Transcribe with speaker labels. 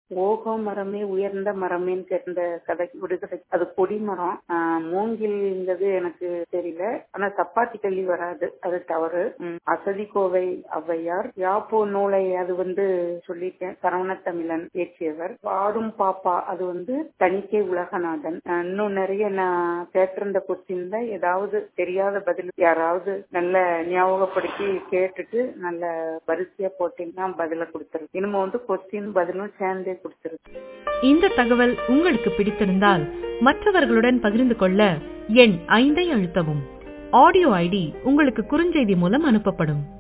Speaker 1: ஓகோ மரமே உயர்ந்த மரமேன்னு கேட்ட கதை விடுகதை அது கொடிமரம் ஆஹ் மூங்கில்ங்கிறது எனக்கு தெரியல ஆனா சப்பாத்தி கல்வி வராது அது தவறு ம், அசதி கோவை ஔவையார் யாப்போ நூலை அது வந்து சொல்லிட்டேன் சரவண தமிழன் இயற்றியவர் பாடும் பாப்பா அது வந்து தணிக்கை உலகநாதன் ஆஹ் இன்னும் நிறைய நான் கேட்டிருந்த கொஸ்டின்ல ஏதாவது தெரியாத பதில் யாராவது நல்ல ஞாபகப்படுத்தி கேட்டுட்டு நல்ல வரிசையா போட்டீங்கன்னா பதில கொடுத்துரு இனிமே வந்து கொஸ்டின் பதிலும் சேர்ந்தே கொடுத்துரு
Speaker 2: இந்த தகவல் உங்களுக்கு பிடித்திருந்தால் மற்றவர்களுடன் பகிர்ந்து கொள்ள எண் ஐந்தை அழுத்தவும் ஆடியோ ஐடி உங்களுக்கு குறுஞ்செய்தி மூலம் அனுப்பப்படும்